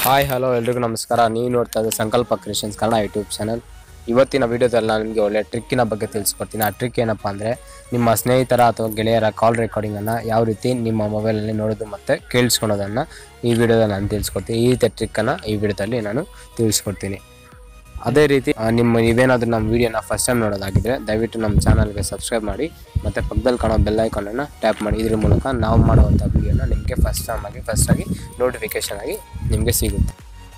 hi hello ಎಲ್ರಿಗೂ ನಮಸ್ಕಾರ ನೀವು ನೋಡ್ತಾ ಇದ್ದೀವಿ ಸಂಕಲ್ಪ ಕ್ರಿಯೇಷನ್ಸ್ ಕನ್ನಡ ಯೂಟ್ಯೂಬ್ ಚಾನಲ್ ಇವತ್ತಿನ ವಿಡಿಯೋದಲ್ಲಿ ನಾನು ನಿಮಗೆ ಒಳ್ಳೆ ಟ್ರಿಕ್ಕಿನ ಬಗ್ಗೆ ತಿಳಿಸ್ಕೊಡ್ತೀನಿ ಆ ಟ್ರಿಕ್ ಏನಪ್ಪ ಅಂದರೆ ನಿಮ್ಮ ಸ್ನೇಹಿತರ ಅಥವಾ ಗೆಳೆಯರ ಕಾಲ್ ರೆಕಾರ್ಡಿಂಗನ್ನು ಯಾವ ರೀತಿ ನಿಮ್ಮ ಮೊಬೈಲಲ್ಲಿ ನೋಡೋದು ಮತ್ತು ಕೇಳಿಸ್ಕೊಳೋದನ್ನು ಈ ವಿಡಿಯೋದಲ್ಲಿ ನಾನು ತಿಳಿಸ್ಕೊಡ್ತೀನಿ ಈ ರೀತಿಯ ಟ್ರಿಕ್ಕನ್ನು ಈ ವಿಡಿಯೋದಲ್ಲಿ ನಾನು ತಿಳಿಸ್ಕೊಡ್ತೀನಿ ಅದೇ ರೀತಿ ಆ, ನಿಮ್ಮ ನೀವೇನಾದರೂ ನಮ್ಮ ವಿಡಿಯೋನ ಫಸ್ಟ್ ಟೈಮ್ ನೋಡೋದಾಗಿದ್ದರೆ ದಯವಿಟ್ಟು ನಮ್ಮ ಚಾನಲ್ಗೆ ಸಬ್ಸ್ಕ್ರೈಬ್ ಮಾಡಿ ಮತ್ತು ಪಕ್ಕದಲ್ಲಿ ಕಾಣೋ ಬೆಲ್ ಐಕಾನನ್ನು ಟ್ಯಾಪ್ ಮಾಡಿ ಇದ್ರ ಮೂಲಕ ನಾವು ಮಾಡುವಂಥ ವಿಡಿಯೋನ ನಿಮಗೆ ಫಸ್ಟ್ ಟೈಮ್ ಆಗಿ ಫಸ್ಟ್ ಆಗಿ ನೋಟಿಫಿಕೇಷನ್ ಆಗಿ ನಿಮಗೆ ಸಿಗುತ್ತೆ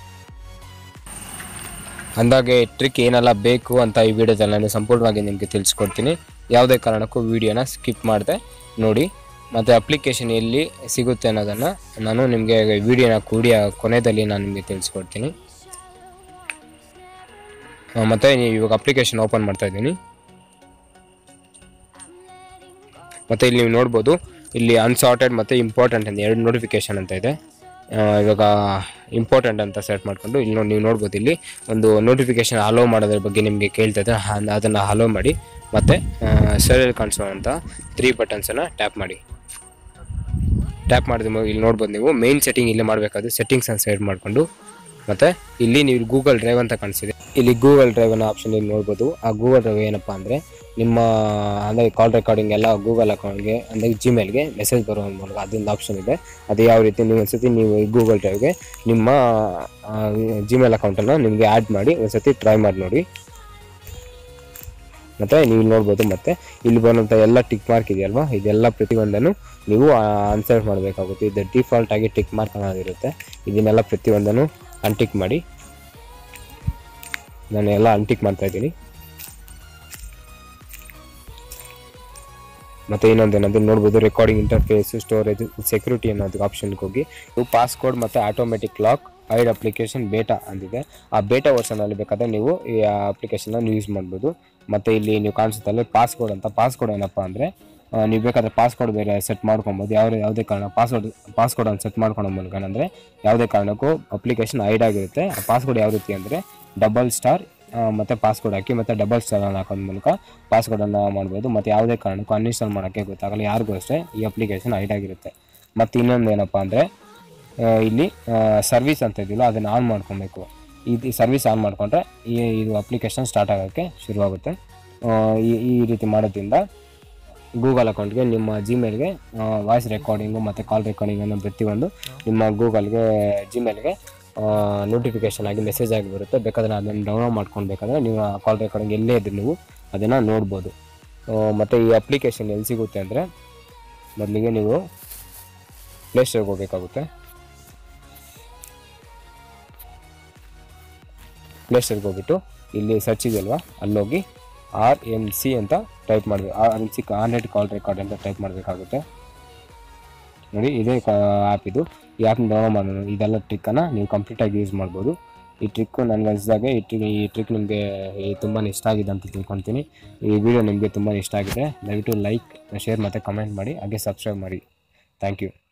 ಅಂದಾಗೆ ಟ್ರಿಕ್ ಏನೆಲ್ಲ ಬೇಕು ಅಂತ ಈ ವಿಡಿಯೋದಲ್ಲಿ ನಾನು ಸಂಪೂರ್ಣವಾಗಿ ನಿಮಗೆ ತಿಳಿಸ್ಕೊಡ್ತೀನಿ ಯಾವುದೇ ಕಾರಣಕ್ಕೂ ವಿಡಿಯೋನ ಸ್ಕಿಪ್ ಮಾಡದೆ ನೋಡಿ ಮತ್ತು ಅಪ್ಲಿಕೇಶನ್ ಎಲ್ಲಿ ಸಿಗುತ್ತೆ ಅನ್ನೋದನ್ನು ನಾನು ನಿಮಗೆ ವಿಡಿಯೋನ ಕೂಡಿಯ ಕೊನೆಯಲ್ಲಿ ನಾನು ನಿಮಗೆ ತಿಳಿಸ್ಕೊಡ್ತೀನಿ ಆ, ಮತ್ತೆ ನೀವು ಇವಾಗ ಅಪ್ಲಿಕೇಶನ್ ಓಪನ್ ಮಾಡ್ತಾ ಇದ್ದೀನಿ ಮತ್ತು ಇಲ್ಲಿ ನೀವು ನೋಡ್ಬೋದು ಇಲ್ಲಿ ಅನ್ಸಾರ್ಟೆಡ್ ಮತ್ತು ಇಂಪಾರ್ಟೆಂಟ್ ಅಂತ ಎರಡು ನೋಟಿಫಿಕೇಶನ್ ಅಂತ ಇದೆ ಆ, ಇವಾಗ ಇಂಪಾರ್ಟೆಂಟ್ ಅಂತ ಸೆಟ್ ಮಾಡಿಕೊಂಡು ಇಲ್ಲಿ ನೋಡಿ ನೀವು ನೋಡ್ಬೋದು ಇಲ್ಲಿ ಒಂದು ನೋಟಿಫಿಕೇಶನ್ ಹಲೋ ಮಾಡೋದ್ರ ಬಗ್ಗೆ ನಿಮಗೆ ಕೇಳ್ತಾ ಇದೆ ಅದನ್ನು ಹಲೋ ಮಾಡಿ ಮತ್ತು ಸೆಲ್ ಕಾಣಿಸೋವಂಥ ತ್ರೀ ಬಟನ್ಸನ್ನು ಟ್ಯಾಪ್ ಮಾಡಿ ಟ್ಯಾಪ್ ಮಾಡಿದ ಮೇಲೆ ಇಲ್ಲಿ ನೋಡ್ಬೋದು ನೀವು ಮೇನ್ ಸೆಟ್ಟಿಂಗ್ ಇಲ್ಲಿ ಮಾಡಬೇಕಾದ್ರೆ ಸೆಟ್ಟಿಂಗ್ಸ್ ಅನ್ನು ಸೆಟ್ ಮಾಡಿಕೊಂಡು ಮತ್ತು ಇಲ್ಲಿ ನೀವು ಗೂಗಲ್ ಡ್ರೈವ್ ಅಂತ ಕಾಣಿಸಿದೆ ಇಲ್ಲಿ ಗೂಗಲ್ ಡ್ರೈವ್ ಅನ್ನೋ ಆಪ್ಷನ್ ಇಲ್ಲಿ ನೋಡ್ಬೋದು ಆ ಗೂಗಲ್ ಡ್ರೈವ್ ಏನಪ್ಪ ಅಂದರೆ ನಿಮ್ಮ ಅಂದರೆ ಕಾಲ್ ರೆಕಾರ್ಡಿಂಗ್ ಎಲ್ಲ ಗೂಗಲ್ ಅಕೌಂಟ್ಗೆ ಅಂದರೆ ಜಿಮೇಲ್ಗೆ ಮೆಸೇಜ್ ಬರೋ ಮೂಲಕ ಅದೊಂದು ಆಪ್ಷನ್ ಇದೆ ಅದು ಯಾವ ರೀತಿ ನೀವು ಒಂದ್ಸತಿ ನೀವು ಈ ಗೂಗಲ್ ಡ್ರೈವ್ಗೆ ನಿಮ್ಮ ಜಿಮೇಲ್ ಅಕೌಂಟನ್ನು ನಿಮಗೆ ಆ್ಯಡ್ ಮಾಡಿ ಒಂದ್ಸತಿ ಟ್ರೈ ಮಾಡಿ ನೋಡಿ ಮತ್ತು ನೀವು ಇಲ್ಲಿ ನೋಡ್ಬೋದು ಮತ್ತೆ ಇಲ್ಲಿ ಬರುವಂಥ ಎಲ್ಲ ಟಿಕ್ ಮಾರ್ಕ್ ಇದೆಯಲ್ವಾ ಇದೆಲ್ಲ ಪ್ರತಿಯೊಂದನ್ನು ನೀವು ಆನ್ಸರ್ ಮಾಡಬೇಕಾಗುತ್ತೆ ಇದು ಡಿಫಾಲ್ಟ್ ಆಗಿ ಟಿಕ್ ಮಾರ್ಕ್ ಅನ್ನೋದಿರುತ್ತೆ ಇದನ್ನೆಲ್ಲ ಪ್ರತಿಯೊಂದನ್ನು ಅನ್ಟಿಕ್ ಮಾಡಿ ನಾನು ಎಲ್ಲ ಅನ್ಟಿಕ್ ಮಾಡ್ತಾ ಇದ್ದೀನಿ ಮತ್ತು ಇನ್ನೊಂದೇನಂದ್ರೆ ನೋಡ್ಬೋದು ರೆಕಾರ್ಡಿಂಗ್ ಇಂಟರ್ಫೇಸ್ ಸ್ಟೋರೇಜ್ ಸೆಕ್ಯೂರಿಟಿ ಅನ್ನೋದು ಆಪ್ಷನ್ಗೆ ಹೋಗಿ ನೀವು ಪಾಸ್ಕೋಡ್ ಮತ್ತು ಆಟೋಮೆಟಿಕ್ ಲಾಕ್ ಐಡ್ ಅಪ್ಲಿಕೇಶನ್ ಬೇಟಾ ಅಂತಿದೆ ಆ ಬೇಟಾ ವರ್ಷನಲ್ಲಿ ಬೇಕಾದ್ರೆ ನೀವು ಈ ಅಪ್ಲಿಕೇಶನ್ನ ಯೂಸ್ ಮಾಡ್ಬೋದು ಮತ್ತು ಇಲ್ಲಿ ನೀವು ಕಾಣಿಸುತ್ತಲ್ಲ ಪಾಸ್ಕೋಡ್ ಅಂತ ಪಾಸ್ಕೋಡ್ ಏನಪ್ಪ ಅಂದರೆ ನೀವು ಬೇಕಾದ್ರೆ ಪಾಸ್ಕೋಡ್ ಬೇರೆ ಸೆಟ್ ಮಾಡ್ಕೊಬೋದು ಯಾವ ಯಾವುದೇ ಕಾರಣ ಪಾಸ್ವರ್ಡ್ ಪಾಸ್ಕೋಡನ್ನು ಸೆಟ್ ಮಾಡ್ಕೊಳೋ ಮೂಲಕ ಅಂದರೆ ಯಾವುದೇ ಕಾರಣಕ್ಕೂ ಅಪ್ಲಿಕೇಶನ್ ಐಡ್ ಆಗಿರುತ್ತೆ ಆ ಪಾಸ್ಕೋಡ್ ಯಾವ ರೀತಿ ಅಂದರೆ ಡಬಲ್ ಸ್ಟಾರ್ ಮತ್ತು ಪಾಸ್ಕೋಡ್ ಹಾಕಿ ಮತ್ತು ಡಬಲ್ ಸ್ಟಾರನ್ನು ಹಾಕೋದ್ ಮೂಲಕ ಪಾಸ್ಕೋಡನ್ನು ಮಾಡ್ಬೋದು ಮತ್ತು ಯಾವುದೇ ಕಾರಣಕ್ಕೂ ಅನ್ಇನ್ಸ್ಟಾಲ್ ಮಾಡೋಕ್ಕೆ ಗೊತ್ತಾಗಲ್ಲ ಯಾರಿಗೂ ಅಷ್ಟೇ ಈ ಅಪ್ಲಿಕೇಶನ್ ಐಡ್ ಆಗಿರುತ್ತೆ ಮತ್ತು ಇನ್ನೊಂದು ಏನಪ್ಪ ಅಂದರೆ ಇಲ್ಲಿ ಸರ್ವಿಸ್ ಅಂತ ಇದೆಯಲ್ಲ ಅದನ್ನು ಆನ್ ಮಾಡ್ಕೊಬೇಕು ಇದು ಸರ್ವಿಸ್ ಆನ್ ಮಾಡಿಕೊಂಡ್ರೆ ಈ ಇದು ಅಪ್ಲಿಕೇಶನ್ ಸ್ಟಾರ್ಟ್ ಆಗೋಕ್ಕೆ ಶುರುವಾಗುತ್ತೆ ಆ, ಈ ಈ ರೀತಿ ಮಾಡೋದ್ರಿಂದ ಗೂಗಲ್ ಅಕೌಂಟ್ಗೆ ನಿಮ್ಮ ಜಿಮೇಲ್ಗೆ ವಾಯ್ಸ್ ರೆಕಾರ್ಡಿಂಗು ಮತ್ತು ಕಾಲ್ ರೆಕಾರ್ಡಿಂಗ್ ಅನ್ನೋ ಪ್ರತಿಯೊಂದು ನಿಮ್ಮ ಗೂಗಲ್ಗೆ ಜಿಮೇಲ್ಗೆ ನೋಟಿಫಿಕೇಶನ್ ಆಗಿ ಮೆಸೇಜ್ ಆಗಿ ಬರುತ್ತೆ ಬೇಕಾದ್ರೆ ಅದನ್ನು ಡೌನ್ಲೋಡ್ ಮಾಡ್ಕೊಂಡು ಬೇಕಾದ್ರೆ ನೀವು ಕಾಲ್ ರೆಕಾರ್ಡಿಂಗ್ ಎಲ್ಲೇ ಇದ್ರೂ ನೀವು ಅದನ್ನು ನೋಡ್ಬೋದು ಮತ್ತು ಈ ಅಪ್ಲಿಕೇಶನ್ ಎಲ್ಲಿ ಸಿಗುತ್ತೆ ಅಂದರೆ ಮೊದಲಿಗೆ ನೀವು ಪ್ಲೇಸ್ಟೋರ್ಗೆ ಹೋಗಬೇಕಾಗುತ್ತೆ ಪ್ಲೇಸ್ಟೋರ್ಗೆ ಹೋಗ್ಬಿಟ್ಟು ಇಲ್ಲಿ ಸರ್ಚ್ ಇದೆಯಲ್ವಾ ಅಲ್ಲೋಗಿ ಆರ್ ಎಮ್ ಸಿ ಅಂತ ಟೈಪ್ ಮಾಡಬೇಕು R M C online call record ಅಂತ ಟೈಪ್ ಮಾಡಬೇಕಾಗುತ್ತೆ ನೋಡಿ ಇದೇ ಆ್ಯಪ್ ಇದು ಈ ಆ್ಯಪ್ನ ಡೌನ್ಲೋಡ್ ಮಾಡೋಣ ಇದೆಲ್ಲ ಟ್ರಿಕ್ಕನ್ನು ನೀವು ಕಂಪ್ಲೀಟಾಗಿ ಯೂಸ್ ಮಾಡ್ಬೋದು ಈ ಟ್ರಿಕ್ಕು ನನಗೆ ಅನಿಸಿದಾಗೆ ಈ ಟ್ರಿಕ್ ಈ ಟ್ರಿಕ್ ನಿಮಗೆ ತುಂಬಾ ಇಷ್ಟ ಆಗಿದೆ ಅಂತ ತಿಳ್ಕೊತೀನಿ ಈ ವಿಡಿಯೋ ನಿಮಗೆ ತುಂಬಾ ಇಷ್ಟ ಆಗಿದೆ ದಯವಿಟ್ಟು ಲೈಕ್ ಶೇರ್ ಮತ್ತು ಕಮೆಂಟ್ ಮಾಡಿ ಹಾಗೆ ಸಬ್ಸ್ಕ್ರೈಬ್ ಮಾಡಿ ಥ್ಯಾಂಕ್ ಯು